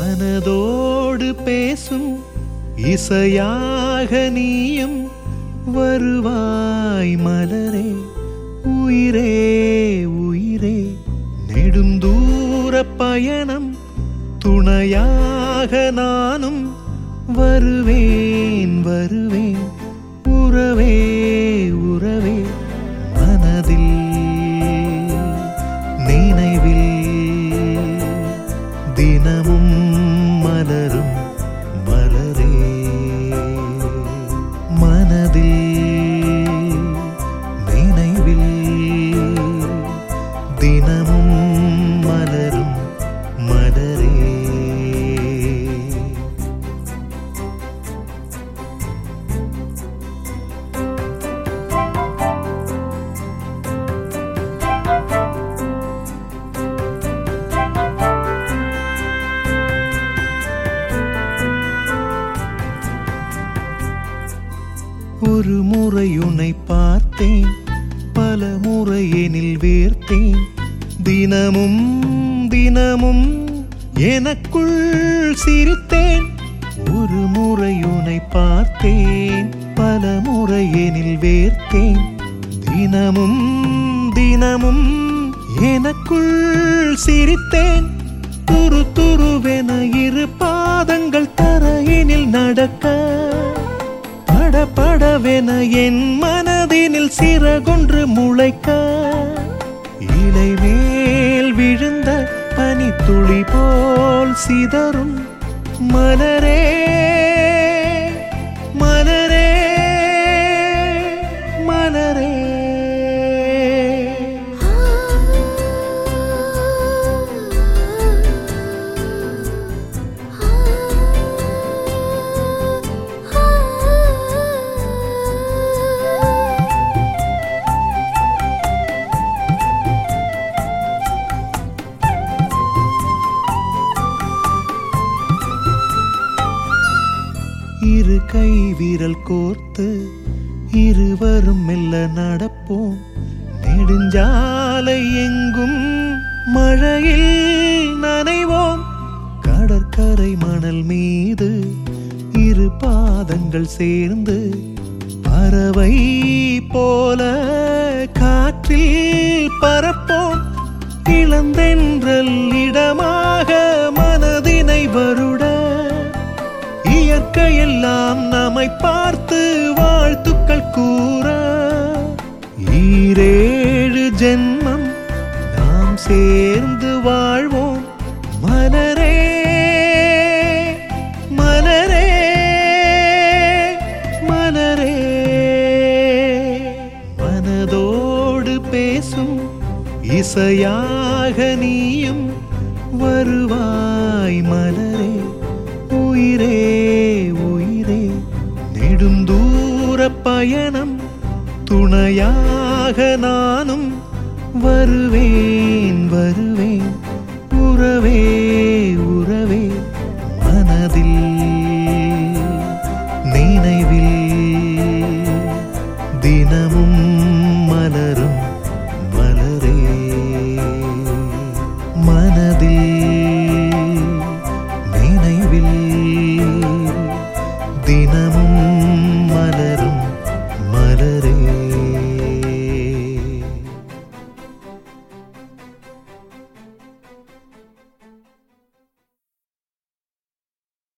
மனதோடு பேசும் இசையாக நீயும் வருவாய் மலரே உயிரே உயிரே நெடும் தூர பயணம் துணையாக நானும் வருவேன் வருவேன் உறவே உறவே மனதில் நினைவில் தினமும் மலரும் மலரே மனதில் நினைவில் தினமும் மலரும் மலரே ஒரு முறை உன்னை பார்த்தேன் பல முறை எனில் வேர்த்தேன் தினமும் தினமும் எனக்குள் சிரித்தேன் ஒரு முறை உன்னை பார்த்தேன் பல முறை எனில் வேர்த்தேன் தினமும் தினமும் எனக்குள் சிரித்தேன் துரு துருவென இரு பாதங்கள் தரையினில் நடக்க பட படவென என் மனதினில் சிறகொன்று முளைக்க இலை மேல் விழுந்த பனித்துளி போல் சிதறும் மலரே மலரே மலரே இரு கை விரல் கோர்த்து இருவரும் மெல்ல நடப்போம் நெடுஞ்சாலை எங்கும் மழையில் நனைவோம் கடற்கரை மணல் மீது இரு பாதங்கள் சேர்ந்து பறவை போல காற்றில் பறப்போம் இளந்தென்றல் இடமாக மனதினை வருட இயற்கையெல்லாம் நம்மை பார்த்து வாழ்த்துக்கள் கூற ஈரேழு ஜென்மம் நாம் சேர்ந்து வாழ்வோம் மலரே மலரே மலரே மனதோடு பேசும் இசையாக நீயும் வருவாய் மலரே உயிரே உயிரே நெடும் தூர பயணம் துணையாக நானும் வருவேன் வருவேன் உறவே உறவே மனதில் நினைவில் தினமும் மலரும் மலரே மனதில் நினைவில் தினமும் மலரும் மலரே